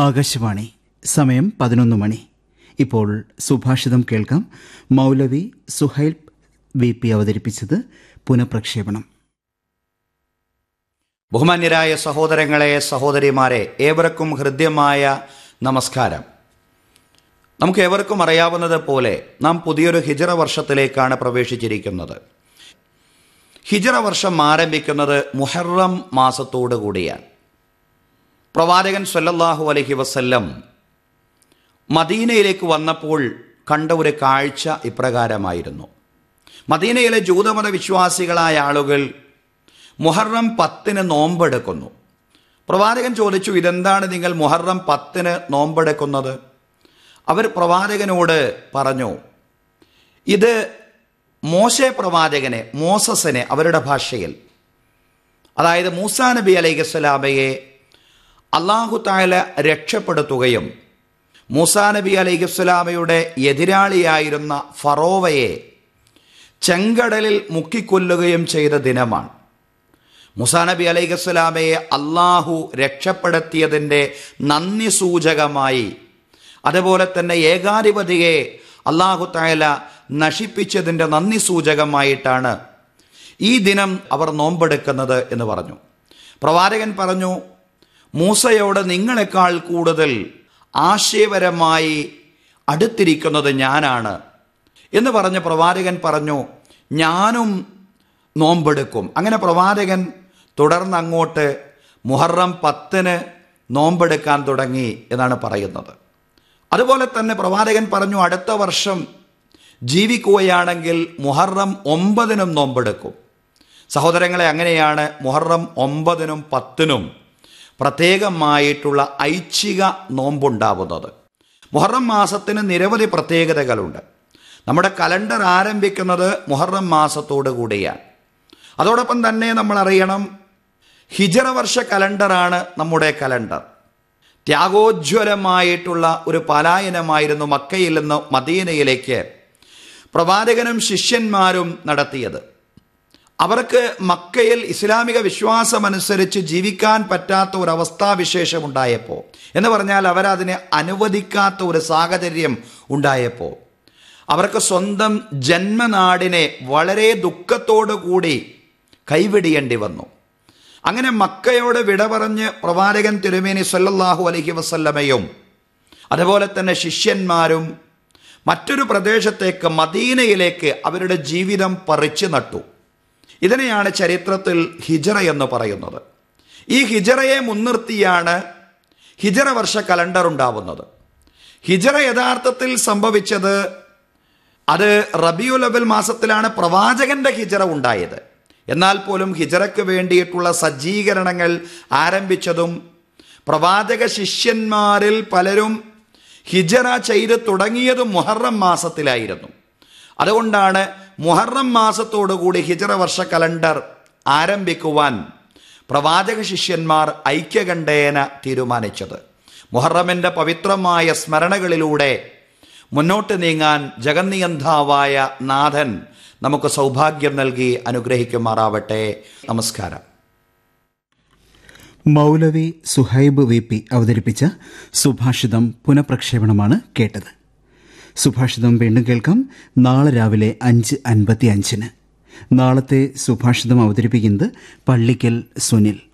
ആകാശവാണി സമയം പതിനൊന്ന് മണി ഇപ്പോൾ സുഭാഷിതം കേൾക്കാം മൗലവി സുഹൈൽ വി പി അവതരിപ്പിച്ചത് പുനഃപ്രക്ഷേപണം ബഹുമാന്യരായ സഹോദരങ്ങളെ സഹോദരിമാരെ ഏവർക്കും ഹൃദ്യമായ നമസ്കാരം നമുക്ക് ഏവർക്കും അറിയാവുന്നത് പോലെ നാം പുതിയൊരു ഹിജറ വർഷത്തിലേക്കാണ് പ്രവേശിച്ചിരിക്കുന്നത് ഹിജറ വർഷം ആരംഭിക്കുന്നത് മുഹറം മാസത്തോടു കൂടിയാണ് പ്രവാചകൻ സല്ലല്ലാഹു അലൈഹി വസല്ലം മദീനയിലേക്ക് വന്നപ്പോൾ കണ്ട ഒരു കാഴ്ച ഇപ്രകാരമായിരുന്നു മദീനയിലെ ജൂതമത വിശ്വാസികളായ ആളുകൾ മുഹറം പത്തിന് നോമ്പെടുക്കുന്നു പ്രവാചകൻ ചോദിച്ചു ഇതെന്താണ് നിങ്ങൾ മുഹറം പത്തിന് നോമ്പെടുക്കുന്നത് അവർ പ്രവാചകനോട് പറഞ്ഞു ഇത് മോശെ പ്രവാചകനെ മോസസിനെ അവരുടെ ഭാഷയിൽ അതായത് മൂസാ നബി അലൈഹി സ്വലാമയെ അള്ളാഹു താല രക്ഷപ്പെടുത്തുകയും മൂസാ നബി അലൈഹി സ്വലാമയുടെ എതിരാളിയായിരുന്ന ഫറോവയെ ചെങ്കടലിൽ മുക്കിക്കൊല്ലുകയും ചെയ്ത ദിനമാണ് മുസാ നബി അലൈഹി സ്വലാമയെ അള്ളാഹു രക്ഷപ്പെടുത്തിയതിൻ്റെ നന്ദി സൂചകമായി അതുപോലെ തന്നെ ഏകാധിപതിയെ അള്ളാഹു തായാല നശിപ്പിച്ചതിൻ്റെ നന്ദി സൂചകമായിട്ടാണ് ഈ ദിനം അവർ നോമ്പെടുക്കുന്നത് എന്ന് പറഞ്ഞു പ്രവാചകൻ പറഞ്ഞു മൂസയോട് നിങ്ങളെക്കാൾ കൂടുതൽ ആശയപരമായി അടുത്തിരിക്കുന്നത് ഞാനാണ് എന്ന് പറഞ്ഞ് പ്രവാചകൻ പറഞ്ഞു ഞാനും നോമ്പെടുക്കും അങ്ങനെ പ്രവാചകൻ തുടർന്ന് അങ്ങോട്ട് മുഹറം പത്തിന് നോമ്പെടുക്കാൻ തുടങ്ങി എന്നാണ് പറയുന്നത് അതുപോലെ തന്നെ പ്രവാചകൻ പറഞ്ഞു അടുത്ത വർഷം ജീവിക്കുകയാണെങ്കിൽ മുഹറം ഒമ്പതിനും നോമ്പെടുക്കും സഹോദരങ്ങളെ അങ്ങനെയാണ് മുഹറം ഒമ്പതിനും പത്തിനും പ്രത്യേകമായിട്ടുള്ള ഐച്ഛിക നോമ്പുണ്ടാവുന്നത് മുഹറം മാസത്തിന് നിരവധി പ്രത്യേകതകളുണ്ട് നമ്മുടെ കലണ്ടർ ആരംഭിക്കുന്നത് മുഹറം മാസത്തോടു കൂടിയാണ് അതോടൊപ്പം തന്നെ നമ്മൾ അറിയണം ഹിജറ വർഷ കലണ്ടറാണ് നമ്മുടെ കലണ്ടർ ത്യാഗോജ്വലമായിട്ടുള്ള ഒരു പലായനമായിരുന്നു മക്കയിൽ നിന്ന് മദീനയിലേക്ക് പ്രവാചകനും ശിഷ്യന്മാരും നടത്തിയത് അവർക്ക് മക്കയിൽ ഇസ്ലാമിക വിശ്വാസമനുസരിച്ച് ജീവിക്കാൻ പറ്റാത്ത ഒരു അവസ്ഥാവിശേഷം ഉണ്ടായപ്പോൾ എന്ന് പറഞ്ഞാൽ അവരതിനെ അനുവദിക്കാത്ത ഒരു സാഹചര്യം ഉണ്ടായപ്പോൾ അവർക്ക് സ്വന്തം ജന്മനാടിനെ വളരെ ദുഃഖത്തോടു കൂടി കൈവിടിയേണ്ടി വന്നു അങ്ങനെ മക്കയോട് വിട പറഞ്ഞ് പ്രവാചകൻ തിരുമേനി സല്ലല്ലാഹു അലൈഹി വസല്ലമയും അതുപോലെ തന്നെ ശിഷ്യന്മാരും മറ്റൊരു പ്രദേശത്തേക്ക് മദീനയിലേക്ക് അവരുടെ ജീവിതം പറിച്ചു നട്ടു ഇതിനെയാണ് ചരിത്രത്തിൽ ഹിജറ എന്ന് പറയുന്നത് ഈ ഹിജറയെ മുൻനിർത്തിയാണ് ഹിജറ വർഷ കലണ്ടർ ഉണ്ടാവുന്നത് ഹിജറ യഥാർത്ഥത്തിൽ സംഭവിച്ചത് അത് റബിയുൽ അവൽ മാസത്തിലാണ് പ്രവാചകന്റെ ഹിജറ ഉണ്ടായത് എന്നാൽ പോലും ഹിജറയ്ക്ക് വേണ്ടിയിട്ടുള്ള സജ്ജീകരണങ്ങൾ ആരംഭിച്ചതും പ്രവാചക ശിഷ്യന്മാരിൽ പലരും ഹിജറ ചെയ്ത് തുടങ്ങിയതും മുഹറം മാസത്തിലായിരുന്നു അതുകൊണ്ടാണ് മുഹറം മാസത്തോടുകൂടി ഹിജറ വർഷ കലണ്ടർ ആരംഭിക്കുവാൻ പ്രവാചക ശിഷ്യന്മാർ ഐക്യകണ്ഠേന തീരുമാനിച്ചത് മുഹറമിൻ്റെ പവിത്രമായ സ്മരണകളിലൂടെ മുന്നോട്ട് നീങ്ങാൻ ജഗന്നിയന്താവായ നാഥൻ നമുക്ക് സൗഭാഗ്യം നൽകി അനുഗ്രഹിക്കുമാറാവട്ടെ നമസ്കാരം മൗലവി സുഹൈബ് വി പി അവതരിപ്പിച്ച സുഭാഷിതം പുനഃപ്രക്ഷേപണമാണ് കേട്ടത് സുഭാഷിതം വീണ്ടും കേൾക്കാം നാളെ രാവിലെ അഞ്ച് അൻപത്തി അഞ്ചിന് നാളത്തെ സുഭാഷിതം അവതരിപ്പിക്കുന്നത് പള്ളിക്കൽ സുനിൽ